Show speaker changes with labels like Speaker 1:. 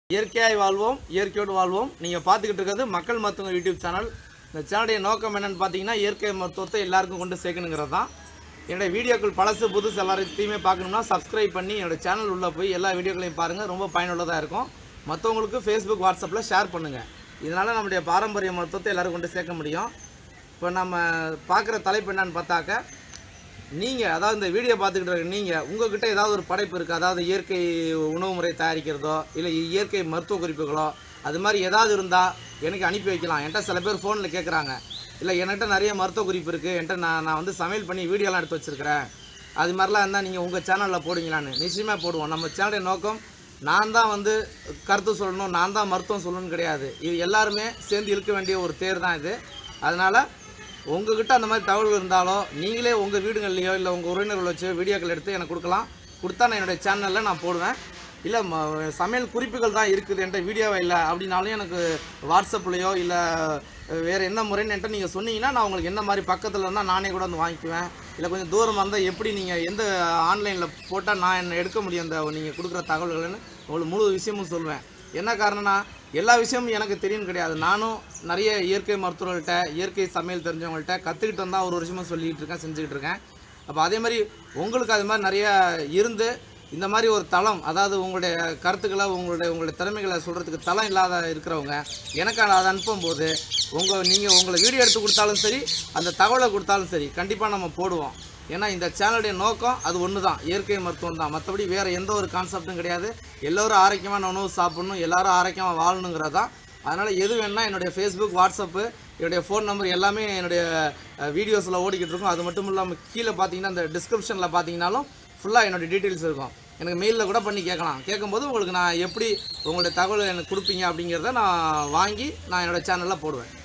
Speaker 1: இயற்கையாய் வாழ்வோம் இயற்கையோடு வாழ்வோம் நீங்கள் பார்த்துக்கிட்டு இருக்கிறது மக்கள் மருத்துவம் யூடியூப் சேனல் இந்த சேனலுடைய நோக்கம் என்னன்னு பார்த்தீங்கன்னா இயற்கை மருத்துவத்தை எல்லாருக்கும் கொண்டு சேர்க்கணுங்கிறது தான் என்னுடைய வீடியோக்கள் பழசு புதுசு எல்லாத்தையுமே பார்க்கணும்னா சப்ஸ்கிரைப் பண்ணி என்னோட சேனல் உள்ளே போய் எல்லா வீடியோக்களையும் பாருங்கள் ரொம்ப பயனுள்ளதாக இருக்கும் மற்றவங்களுக்கு ஃபேஸ்புக் வாட்ஸ்அப்பில் ஷேர் பண்ணுங்கள் இதனால் நம்முடைய பாரம்பரிய மருத்துவத்தை எல்லாரும் கொண்டு சேர்க்க முடியும் இப்போ நம்ம பார்க்குற தலைப்பு என்னன்னு பார்த்தாக்க நீங்கள் அதாவது இந்த வீடியோ பார்த்துக்கிட்டு இருக்க நீங்கள் உங்ககிட்ட ஏதாவது ஒரு படைப்பு இருக்குது அதாவது இயற்கை உணவு முறை தயாரிக்கிறதோ இல்லை இயற்கை மருத்துவ குறிப்புகளோ அது மாதிரி ஏதாவது இருந்தால் எனக்கு அனுப்பி வைக்கலாம் என்கிட்ட சில பேர் ஃபோனில் கேட்குறாங்க இல்லை என்கிட்ட நிறைய மருத்துவ குறிப்பு இருக்குது என்கிட்ட நான் நான் வந்து சமையல் பண்ணி வீடியோலாம் எடுத்து வச்சுருக்கிறேன் அது மாதிரிலாம் இருந்தால் நீங்கள் உங்கள் சேனலில் போடுங்களான்னு நிச்சயமாக போடுவோம் நம்ம சேனலுடைய நோக்கம் நான் தான் வந்து கருத்து சொல்லணும் நான் தான் மருத்துவம் சொல்லணும்னு கிடையாது இது எல்லாருமே சேர்ந்து இழுக்க வேண்டிய ஒரு தேர் தான் இது அதனால் உங்ககிட்ட அந்த மாதிரி தகவல் இருந்தாலோ நீங்களே உங்கள் வீடுகள்லையோ இல்லை உங்கள் உறவினர்கள் வச்சு வீடியோக்கள் எடுத்து எனக்கு கொடுக்கலாம் கொடுத்தா நான் என்னுடைய சேனலில் நான் போடுவேன் இல்லை ம- சமையல் குறிப்புகள் தான் இருக்குது என்கிட்ட வீடியோவே இல்லை அப்படின்னாலும் எனக்கு வாட்ஸ்அப்லேயோ இல்லை வேறு என்ன முறைன்னு என்கிட்ட நீங்கள் சொன்னீங்கன்னா நான் உங்களுக்கு என்ன மாதிரி பக்கத்தில் இருந்தால் நானே கூட வந்து வாங்கிக்குவேன் இல்லை கொஞ்சம் தூரமாக இருந்தால் எப்படி நீங்கள் எந்த ஆன்லைனில் போட்டால் நான் என்ன எடுக்க முடியும் அந்த நீங்கள் கொடுக்குற தகவல்கள்னு உங்களுக்கு முழு விஷயமும் சொல்லுவேன் என்ன காரணம்னா எல்லா விஷயமும் எனக்கு தெரியும் கிடையாது நானும் நிறைய இயற்கை மருத்துவர்கள்ட்ட இயற்கை சமையல் தெரிஞ்சவங்கள்ட்ட கற்றுக்கிட்டு வந்தால் ஒரு வருஷமாக சொல்லிக்கிட்டு இருக்கேன் செஞ்சுக்கிட்டு இருக்கேன் அப்போ அதே மாதிரி உங்களுக்கு அது மாதிரி நிறைய இருந்து இந்த மாதிரி ஒரு தளம் அதாவது உங்களுடைய கருத்துக்களை உங்களுடைய உங்களுடைய திறமைகளை சொல்கிறதுக்கு தளம் இல்லாத இருக்கிறவங்க எனக்கு அதை அனுப்பும்போது உங்கள் நீங்கள் உங்களை வீடியோ எடுத்து கொடுத்தாலும் சரி அந்த தகவலை கொடுத்தாலும் சரி கண்டிப்பாக நம்ம போடுவோம் ஏன்னா இந்த சேனலுடைய நோக்கம் அது ஒன்று தான் இயற்கை மருத்துவம் தான் மற்றபடி வேறு எந்த ஒரு கான்செப்டும் கிடையாது எல்லோரும் ஆரோக்கியமான உணவு சாப்பிடணும் எல்லாரும் ஆரோக்கியமாக வாழணுங்கிறது தான் அதனால் எது வேணால் என்னுடைய ஃபேஸ்புக் வாட்ஸ்அப்பு என்னுடைய ஃபோன் நம்பர் எல்லாமே என்னுடைய வீடியோஸில் ஓடிக்கிட்டு இருக்கும் அது மட்டும் இல்லாமல் கீழே பார்த்தீங்கன்னா அந்த டிஸ்கிரிப்ஷனில் பார்த்தீங்கன்னாலும் ஃபுல்லாக என்னோட டீட்டெயில்ஸ் இருக்கும் எனக்கு மெயிலில் கூட பண்ணி கேட்கலாம் கேட்கும்போது உங்களுக்கு நான் எப்படி உங்களுடைய தகவல் எனக்கு கொடுப்பீங்க அப்படிங்கிறத நான் வாங்கி நான் என்னோட சேனலில் போடுவேன்